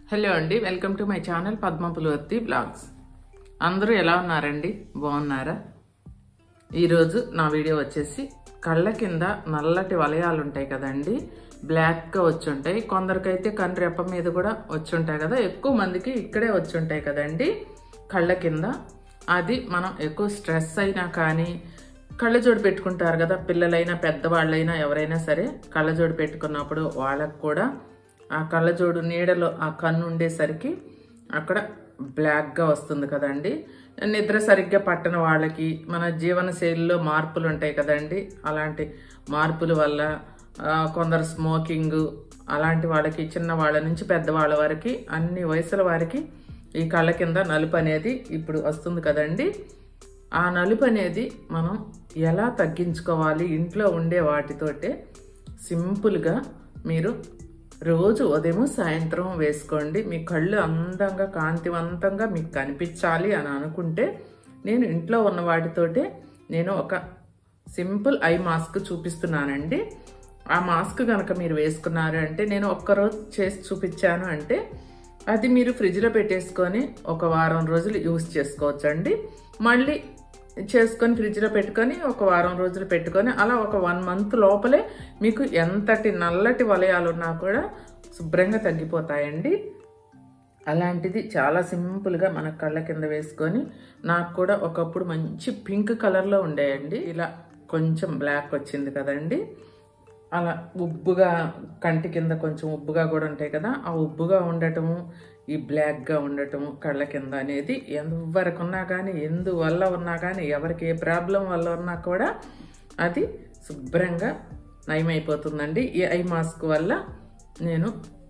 hello అండి welcome to my channel Padmapulavarthi blogs అందరూ ఎలా ఉన్నారండి బాగున్నారా ఈరోజు నా వీడియో వచ్చేసి కళ్ళ కింద నల్లటి వలయాలు ఉంటాయి కదండి బ్లాక్గా వచ్చి ఉంటాయి కొందరికైతే కంటి రెప్ప మీద కూడా వచ్చి ఉంటాయి కదా ఎక్కువ మందికి ఇక్కడే వచ్చి ఉంటాయి కదండి కళ్ళ కింద అది మనం ఎక్కువ స్ట్రెస్ అయినా కానీ కళ్ళజోడు పెట్టుకుంటారు కదా పిల్లలైనా పెద్దవాళ్ళైనా ఎవరైనా సరే కళ్ళజోడు పెట్టుకున్నప్పుడు వాళ్ళకు కూడా ఆ కళ్ళజోడు నీడలో ఆ కన్ను ఉండేసరికి అక్కడ బ్లాక్గా వస్తుంది కదండి నిద్ర సరిగ్గా పట్టని వాళ్ళకి మన జీవన శైలిలో మార్పులు ఉంటాయి కదండి అలాంటి మార్పుల వల్ల ఆ, కొందరు స్మోకింగ్ అలాంటి వాళ్ళకి చిన్న వాళ్ళ నుంచి పెద్దవాళ్ళ వరకు అన్ని వయసుల వారికి ఈ కళ్ళ కింద నలుపు అనేది ఇప్పుడు వస్తుంది కదండి ఆ నలుపు అనేది మనం ఎలా తగ్గించుకోవాలి ఇంట్లో ఉండే వాటితోటే సింపుల్గా మీరు రోజు ఉదయం సాయంత్రం వేసుకోండి మీ కళ్ళు అందంగా కాంతివంతంగా మీకు కనిపించాలి అని అనుకుంటే నేను ఇంట్లో ఉన్న వాటితోటే నేను ఒక సింపుల్ ఐ మాస్క్ చూపిస్తున్నానండి ఆ మాస్క్ కనుక మీరు వేసుకున్నారు అంటే నేను ఒక్కరోజు చేసి చూపించాను అంటే అది మీరు ఫ్రిడ్జ్లో పెట్టేసుకొని ఒక వారం రోజులు యూస్ చేసుకోవచ్చండి మళ్ళీ చేసుకొని ఫ్రిడ్జ్లో పెట్టుకొని ఒక వారం రోజులు పెట్టుకొని అలా ఒక వన్ మంత్ లోపలే మీకు ఎంతటి నల్లటి వలయాలు ఉన్నా కూడా శుభ్రంగా తగ్గిపోతాయండి అలాంటిది చాలా సింపుల్గా మన కళ్ళ కింద వేసుకొని నాకు కూడా ఒకప్పుడు మంచి పింక్ కలర్లో ఉండేయండి ఇలా కొంచెం బ్లాక్ వచ్చింది కదండి అలా ఉబ్బుగా కంటి కింద కొంచెం ఉబ్బుగా కూడా ఉంటాయి కదా ఆ ఉబ్బుగా ఉండటము ఈ బ్లాక్గా ఉండటము కళ్ళ కింద అనేది ఎవరికి ఉన్నా కానీ ఎందువల్ల ఉన్నా కానీ ఎవరికి ఏ ప్రాబ్లం వల్ల ఉన్నా కూడా అది శుభ్రంగా నయమైపోతుందండి ఈ ఐ మాస్క్ వల్ల నేను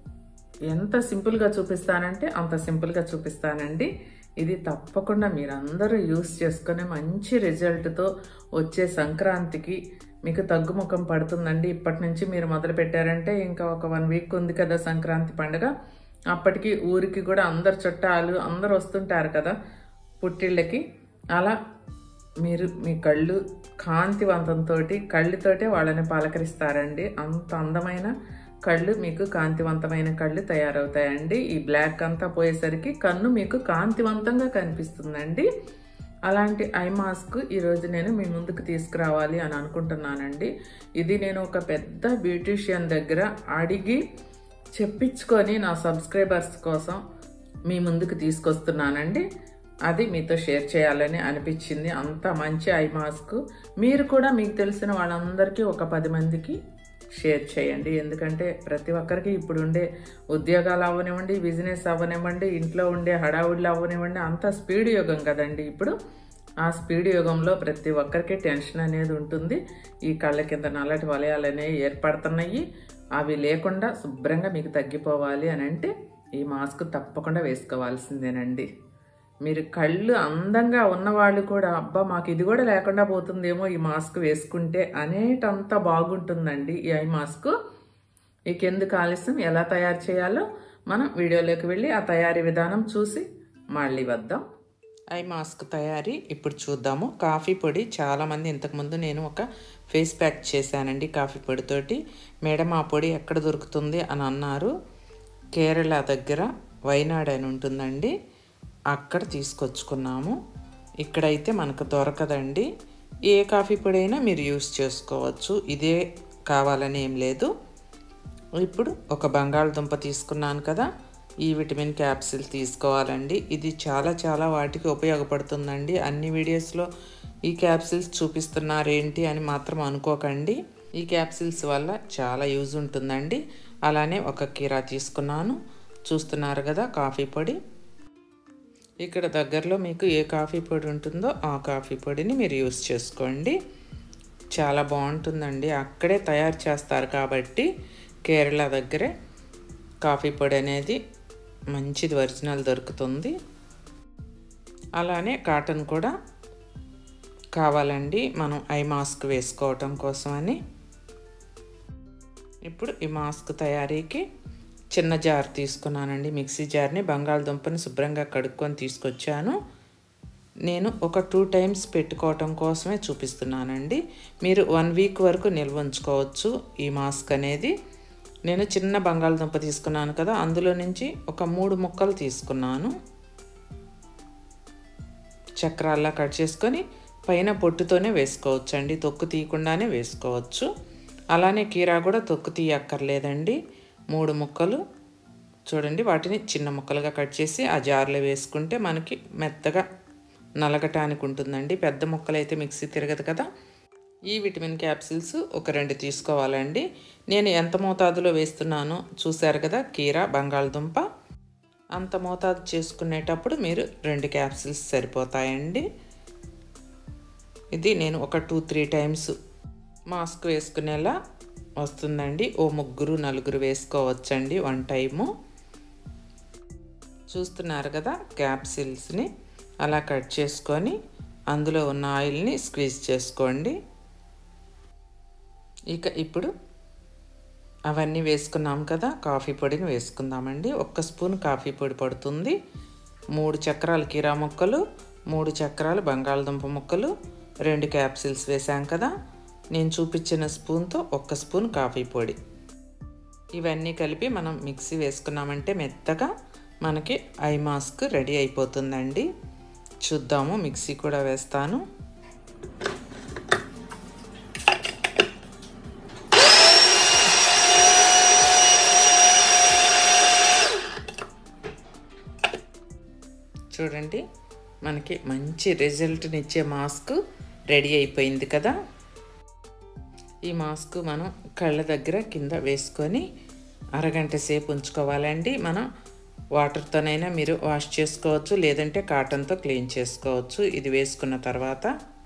ఎంత సింపుల్గా చూపిస్తానంటే అంత సింపుల్గా చూపిస్తానండి ఇది తప్పకుండా మీరందరూ యూస్ చేసుకునే మంచి రిజల్ట్తో వచ్చే సంక్రాంతికి మీకు తగ్గుముఖం పడుతుందండి ఇప్పటి నుంచి మీరు మొదలు పెట్టారంటే ఇంకా ఒక వన్ వీక్ ఉంది కదా సంక్రాంతి పండుగ అప్పటికి ఊరికి కూడా అందరు చుట్టాలు అందరు వస్తుంటారు కదా పుట్టిళ్ళకి అలా మీరు మీ కళ్ళు కాంతివంతంతో కళ్ళుతోటే వాళ్ళని పలకరిస్తారండి అంత అందమైన కళ్ళు మీకు కాంతివంతమైన కళ్ళు తయారవుతాయండి ఈ బ్లాక్ అంతా పోయేసరికి కన్ను మీకు కాంతివంతంగా కనిపిస్తుందండి అలాంటి ఐ మాస్క్ ఈరోజు నేను మీ ముందుకు తీసుకురావాలి అని అనుకుంటున్నానండి ఇది నేను ఒక పెద్ద బ్యూటీషియన్ దగ్గర అడిగి చెప్పించుకొని నా సబ్స్క్రైబర్స్ కోసం మీ ముందుకు తీసుకొస్తున్నానండి అది మీతో షేర్ చేయాలని అనిపించింది అంత మంచి ఐ మాస్క్ మీరు కూడా మీకు తెలిసిన వాళ్ళందరికీ ఒక పది మందికి షేర్ చేయండి ఎందుకంటే ప్రతి ఒక్కరికి ఇప్పుడు ఉండే ఉద్యోగాలు అవ్వనివ్వండి బిజినెస్ అవ్వనివ్వండి ఇంట్లో ఉండే హడావుళ్ళు అవ్వనివ్వండి అంత స్పీడ్ యుగం కదండి ఇప్పుడు ఆ స్పీడ్ యుగంలో ప్రతి ఒక్కరికి టెన్షన్ అనేది ఉంటుంది ఈ కళ్ళ కింద నల్లటి వలయాలు అనేవి ఏర్పడుతున్నాయి అవి లేకుండా శుభ్రంగా మీకు తగ్గిపోవాలి అని అంటే ఈ మాస్క్ తప్పకుండా వేసుకోవాల్సిందేనండి మీరు కళ్ళు అందంగా ఉన్నవాళ్ళు కూడా అబ్బా మాకు ఇది కూడా లేకుండా పోతుందేమో ఈ మాస్క్ వేసుకుంటే అనేటంత బాగుంటుందండి ఈ ఐ మాస్క్ ఇక ఎందుకు ఆలస్యం ఎలా తయారు చేయాలో మనం వీడియోలోకి వెళ్ళి ఆ తయారీ విధానం చూసి మళ్ళీ వద్దాం ఐ మాస్క్ తయారీ ఇప్పుడు చూద్దాము కాఫీ పొడి చాలామంది ఇంతకుముందు నేను ఒక ఫేస్ ప్యాక్ చేశానండి కాఫీ పొడితోటి మేడం ఆ పొడి ఎక్కడ దొరుకుతుంది అని అన్నారు కేరళ దగ్గర వైనాడ్ అని ఉంటుందండి అక్కడ తీసుకొచ్చుకున్నాము ఇక్కడైతే మనకు దొరకదండి ఏ కాఫీ పొడి అయినా మీరు యూస్ చేసుకోవచ్చు ఇదే కావాలని ఏం లేదు ఇప్పుడు ఒక బంగాళదుంప తీసుకున్నాను కదా ఈ విటమిన్ క్యాప్సిల్ తీసుకోవాలండి ఇది చాలా చాలా వాటికి ఉపయోగపడుతుందండి అన్ని వీడియోస్లో ఈ క్యాప్సిల్స్ చూపిస్తున్నారేంటి అని మాత్రం అనుకోకండి ఈ క్యాప్సిల్స్ వల్ల చాలా యూజ్ ఉంటుందండి అలానే ఒక కీరా తీసుకున్నాను చూస్తున్నారు కదా కాఫీ పొడి ఇక్కడ దగ్గరలో మీకు ఏ కాఫీ పొడి ఉంటుందో ఆ కాఫీ పొడిని మీరు యూస్ చేసుకోండి చాలా బాగుంటుందండి అక్కడే తయారు చేస్తారు కాబట్టి కేరళ దగ్గరే కాఫీ పొడి అనేది మంచిది ఒరిజినల్ దొరుకుతుంది అలానే కాటన్ కూడా కావాలండి మనం ఐ మాస్క్ వేసుకోవటం కోసమని ఇప్పుడు ఈ మాస్క్ తయారీకి చిన్న జార్ తీసుకున్నానండి మిక్సీ జార్ని బంగాళదుంపని శుభ్రంగా కడుక్కొని తీసుకొచ్చాను నేను ఒక టూ టైమ్స్ పెట్టుకోవటం కోసమే చూపిస్తున్నానండి మీరు వన్ వీక్ వరకు నిల్వ ఉంచుకోవచ్చు ఈ మాస్క్ అనేది నేను చిన్న బంగాళదుంప తీసుకున్నాను కదా అందులో నుంచి ఒక మూడు ముక్కలు తీసుకున్నాను చక్రాల్లా కట్ చేసుకొని పైన పొట్టుతోనే వేసుకోవచ్చు అండి తొక్కు తీయకుండానే వేసుకోవచ్చు అలానే కీరా కూడా తొక్కు తీయక్కర్లేదండి మూడు ముక్కలు చూడండి వాటిని చిన్న ముక్కలుగా కట్ చేసి ఆ జార్లో వేసుకుంటే మనకి మెత్తగా నలగటానికి ఉంటుందండి పెద్ద ముక్కలు అయితే మిక్సీ తిరగదు కదా ఈ విటమిన్ క్యాప్సిల్స్ ఒక రెండు తీసుకోవాలండి నేను ఎంత మోతాదులో వేస్తున్నానో చూశారు కదా కీరా బంగాళదుంప అంత మోతాదు చేసుకునేటప్పుడు మీరు రెండు క్యాప్సిల్స్ సరిపోతాయండి ఇది నేను ఒక టూ త్రీ టైమ్స్ మాస్క్ వేసుకునేలా వస్తుందండి ఓ ముగ్గురు నలుగురు వేసుకోవచ్చండి వన్ టైము చూస్తున్నారు కదా క్యాప్సిల్స్ని అలా కట్ చేసుకొని అందులో ఉన్న ఆయిల్ని స్క్వీజ్ చేసుకోండి ఇక ఇప్పుడు అవన్నీ వేసుకున్నాం కదా కాఫీ పొడిని వేసుకుందామండి ఒక్క స్పూన్ కాఫీ పొడి పడుతుంది మూడు చక్రాలు కీరా ముక్కలు మూడు చక్రాలు బంగాళదుంప ముక్కలు రెండు క్యాప్సిల్స్ వేసాం కదా నేను చూపించిన స్పూన్తో ఒక్క స్పూన్ కాఫీ పొడి ఇవన్నీ కలిపి మనం మిక్సీ వేసుకున్నామంటే మెత్తగా మనకి ఐ మాస్క్ రెడీ అయిపోతుందండి చూద్దాము మిక్సీ కూడా వేస్తాను చూడండి మనకి మంచి రిజల్ట్ని ఇచ్చే మాస్క్ రెడీ అయిపోయింది కదా ఈ మాస్క్ మనం కళ్ళ దగ్గర కింద వేసుకొని అరగంట సేపు ఉంచుకోవాలండి మనం వాటర్తోనైనా మీరు వాష్ చేసుకోవచ్చు లేదంటే కాటన్తో క్లీన్ చేసుకోవచ్చు ఇది వేసుకున్న తర్వాత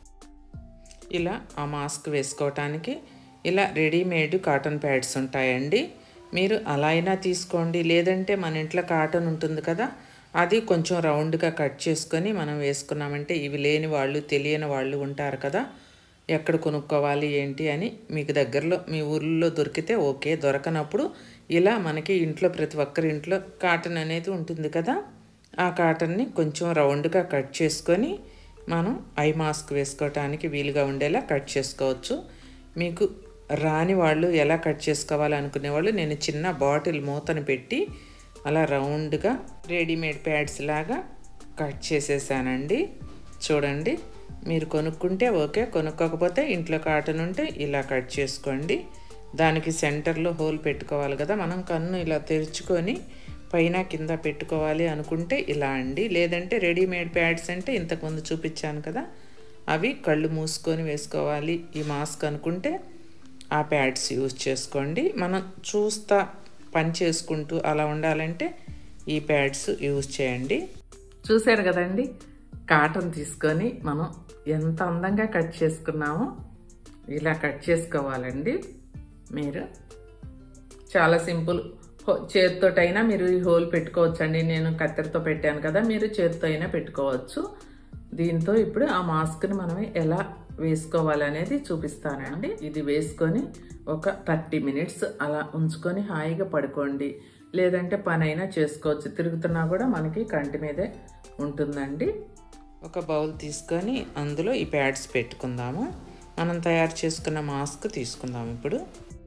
ఇలా ఆ మాస్క్ వేసుకోవటానికి ఇలా రెడీమేడ్ కాటన్ ప్యాడ్స్ ఉంటాయండి మీరు అలా అయినా తీసుకోండి లేదంటే మన ఇంట్లో కాటన్ ఉంటుంది కదా అది కొంచెం రౌండ్గా కట్ చేసుకొని మనం వేసుకున్నామంటే ఇవి లేని వాళ్ళు తెలియని వాళ్ళు ఉంటారు కదా ఎక్కడ కొనుక్కోవాలి ఏంటి అని మీకు దగ్గరలో మీ ఊర్లో దొరికితే ఓకే దొరకనప్పుడు ఇలా మనకి ఇంట్లో ప్రతి ఒక్కరి ఇంట్లో కాటన్ అనేది ఉంటుంది కదా ఆ కాటన్ని కొంచెం రౌండ్గా కట్ చేసుకొని మనం ఐ మాస్క్ వేసుకోవటానికి వీలుగా ఉండేలా కట్ చేసుకోవచ్చు మీకు రాని వాళ్ళు ఎలా కట్ చేసుకోవాలి అనుకునే వాళ్ళు నేను చిన్న బాటిల్ మూతను పెట్టి అలా రౌండ్గా రెడీమేడ్ ప్యాడ్స్ లాగా కట్ చేసేసానండి చూడండి మీరు కొనుక్కుంటే ఓకే కొనుక్కోకపోతే ఇంట్లో కాటన్ ఉంటే ఇలా కట్ చేసుకోండి దానికి సెంటర్లో హోల్ పెట్టుకోవాలి కదా మనం కన్ను ఇలా తెరుచుకొని పైన కింద పెట్టుకోవాలి అనుకుంటే ఇలా అండి లేదంటే రెడీమేడ్ ప్యాడ్స్ అంటే ఇంతకుముందు చూపించాను కదా అవి కళ్ళు మూసుకొని వేసుకోవాలి ఈ మాస్క్ అనుకుంటే ఆ ప్యాడ్స్ యూజ్ చేసుకోండి మనం చూస్తా పని చేసుకుంటూ అలా ఉండాలంటే ఈ ప్యాడ్స్ యూజ్ చేయండి చూశారు కదండి కాటన్ తీసుకొని మనం ఎంత అందంగా కట్ చేసుకున్నామో ఇలా కట్ చేసుకోవాలండి మీరు చాలా సింపుల్ చేతితోటైనా మీరు ఈ హోల్ పెట్టుకోవచ్చండి నేను కత్తెరతో పెట్టాను కదా మీరు చేతితో అయినా పెట్టుకోవచ్చు దీంతో ఇప్పుడు ఆ మాస్క్ని మనం ఎలా వేసుకోవాలి అనేది చూపిస్తానండి ఇది వేసుకొని ఒక థర్టీ మినిట్స్ అలా ఉంచుకొని హాయిగా పడుకోండి లేదంటే పని అయినా చేసుకోవచ్చు తిరుగుతున్నా కూడా మనకి కంటి మీదే ఉంటుందండి ఒక బౌల్ తీసుకొని అందులో ఈ ప్యాడ్స్ పెట్టుకుందాము మనం తయారు చేసుకున్న మాస్క్ తీసుకుందాము ఇప్పుడు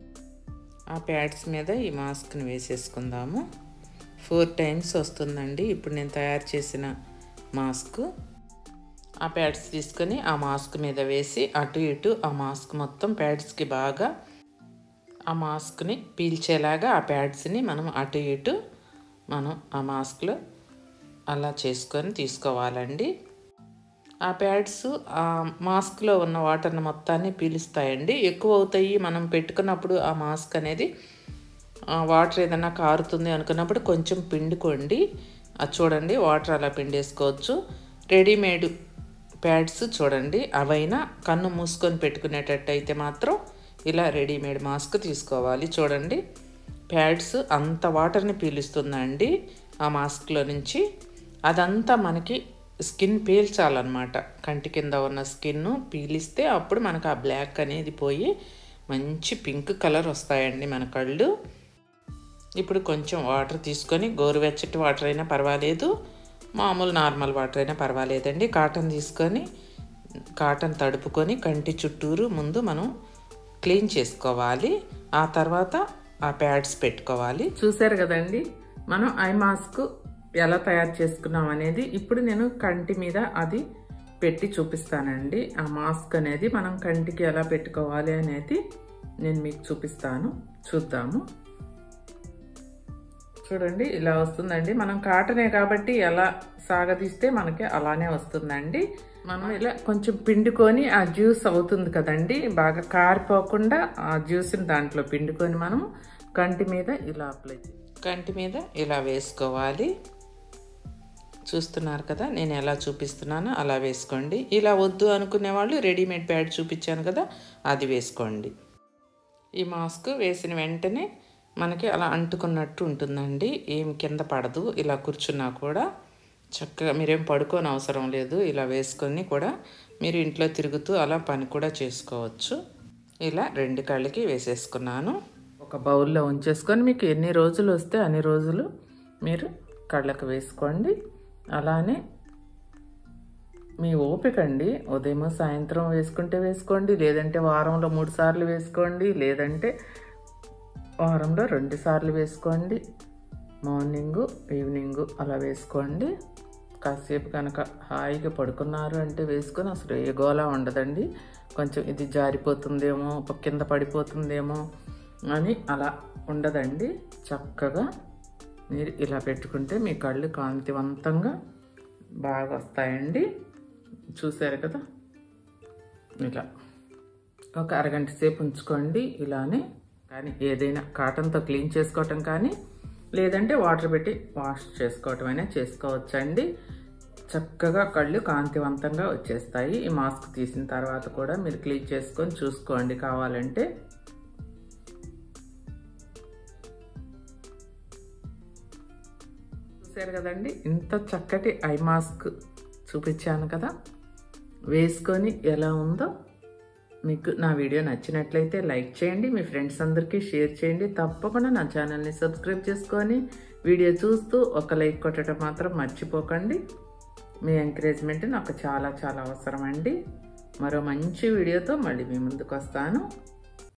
ఆ ప్యాడ్స్ మీద ఈ మాస్క్ని వేసేసుకుందాము ఫోర్ టైమ్స్ వస్తుందండి ఇప్పుడు నేను తయారు చేసిన మాస్క్ ఆ ప్యాడ్స్ తీసుకొని ఆ మాస్క్ మీద వేసి అటు ఇటు ఆ మాస్క్ మొత్తం ప్యాడ్స్కి బాగా ఆ మాస్క్ని పీల్చేలాగా ఆ ప్యాడ్స్ని మనం అటు ఇటు మనం ఆ మాస్క్లో అలా చేసుకొని తీసుకోవాలండి ఆ ప్యాడ్స్ ఆ మాస్క్లో ఉన్న వాటర్ని మొత్తాన్ని పీలుస్తాయండి ఎక్కువ అవుతాయి మనం పెట్టుకున్నప్పుడు ఆ మాస్క్ అనేది వాటర్ ఏదైనా కారుతుంది అనుకున్నప్పుడు కొంచెం పిండుకోండి అది చూడండి వాటర్ అలా పిండేసుకోవచ్చు రెడీమేడ్ ప్యాడ్స్ చూడండి అవైనా కన్ను మూసుకొని పెట్టుకునేటట్టు అయితే మాత్రం ఇలా రెడీమేడ్ మాస్క్ తీసుకోవాలి చూడండి ప్యాడ్స్ అంత వాటర్ని పీలుస్తుందండి ఆ మాస్క్లో నుంచి అదంతా మనకి స్కిన్ పీల్చాలన్నమాట కంటి కింద ఉన్న స్కిన్ పీలిస్తే అప్పుడు మనకు ఆ బ్లాక్ అనేది పోయి మంచి పింక్ కలర్ వస్తాయండి మన కళ్ళు ఇప్పుడు కొంచెం వాటర్ తీసుకొని గోరువెచ్చటి వాటర్ అయినా పర్వాలేదు మామూలు నార్మల్ వాటర్ అయినా పర్వాలేదండి కాటన్ తీసుకొని కాటన్ తడుపుకొని కంటి చుట్టూరు ముందు మనం క్లీన్ చేసుకోవాలి ఆ తర్వాత ఆ ప్యాడ్స్ పెట్టుకోవాలి చూసారు కదండి మనం ఐ మాస్క్ ఎలా తయారు చేసుకున్నాం అనేది ఇప్పుడు నేను కంటి మీద అది పెట్టి చూపిస్తానండి ఆ మాస్క్ అనేది మనం కంటికి ఎలా పెట్టుకోవాలి అనేది నేను మీకు చూపిస్తాను చూద్దాము చూడండి ఇలా వస్తుందండి మనం కాటనే కాబట్టి ఎలా సాగదీస్తే మనకి అలానే వస్తుందండి మనం ఇలా కొంచెం పిండుకొని ఆ జ్యూస్ అవుతుంది కదండి బాగా కారిపోకుండా ఆ జ్యూస్ని దాంట్లో పిండుకొని మనం కంటి మీద ఇలా అప్లై కంటి మీద ఇలా వేసుకోవాలి చూస్తున్నారు కదా నేను ఎలా చూపిస్తున్నానో అలా వేసుకోండి ఇలా వద్దు అనుకునే వాళ్ళు రెడీమేడ్ ప్యాడ్ చూపించాను కదా అది వేసుకోండి ఈ మాస్క్ వేసిన వెంటనే మనకి అలా అంటుకున్నట్టు ఉంటుందండి ఏం కింద పడదు ఇలా కూర్చున్నా కూడా చక్కగా మీరేం పడుకోని అవసరం లేదు ఇలా వేసుకొని కూడా మీరు ఇంట్లో తిరుగుతూ అలా పని కూడా చేసుకోవచ్చు ఇలా రెండు కళ్ళకి వేసేసుకున్నాను ఒక బౌల్లో ఉంచేసుకొని మీకు ఎన్ని రోజులు వస్తే అన్ని రోజులు మీరు కళ్ళకు వేసుకోండి అలానే మీ ఓపిక అండి ఉదయం సాయంత్రం వేసుకుంటే వేసుకోండి లేదంటే వారంలో మూడు సార్లు వేసుకోండి లేదంటే వారంలో రెండు సార్లు వేసుకోండి మార్నింగు ఈవినింగు అలా వేసుకోండి కాసేపు కనుక హాయిగా పడుకున్నారు అంటే వేసుకొని అసలు ఏ గోలా ఉండదండి కొంచెం ఇది జారిపోతుందేమో కింద పడిపోతుందేమో అని అలా ఉండదండి చక్కగా మీరు ఇలా పెట్టుకుంటే మీ కళ్ళు కాంతివంతంగా బాగా వస్తాయండి చూసారు కదా ఇలా ఒక అరగంట సేపు ఉంచుకోండి ఇలానే కానీ ఏదైనా కాటన్తో క్లీన్ చేసుకోవటం కానీ లేదంటే వాటర్ పెట్టి వాష్ చేసుకోవటం అయినా చేసుకోవచ్చండి చక్కగా కళ్ళు కాంతివంతంగా వచ్చేస్తాయి ఈ మాస్క్ తీసిన తర్వాత కూడా మీరు క్లీన్ చేసుకొని చూసుకోండి కావాలంటే చూసారు కదండి ఇంత చక్కటి ఐ మాస్క్ చూపించాను కదా వేసుకొని ఎలా ఉందో మీకు నా వీడియో నచ్చినట్లయితే లైక్ చేయండి మీ ఫ్రెండ్స్ అందరికీ షేర్ చేయండి తప్పకుండా నా ఛానల్ని సబ్స్క్రైబ్ చేసుకొని వీడియో చూస్తూ ఒక లైక్ కొట్టడం మాత్రం మర్చిపోకండి మీ ఎంకరేజ్మెంట్ నాకు చాలా చాలా అవసరం అండి మరో మంచి వీడియోతో మళ్ళీ మీ ముందుకు వస్తాను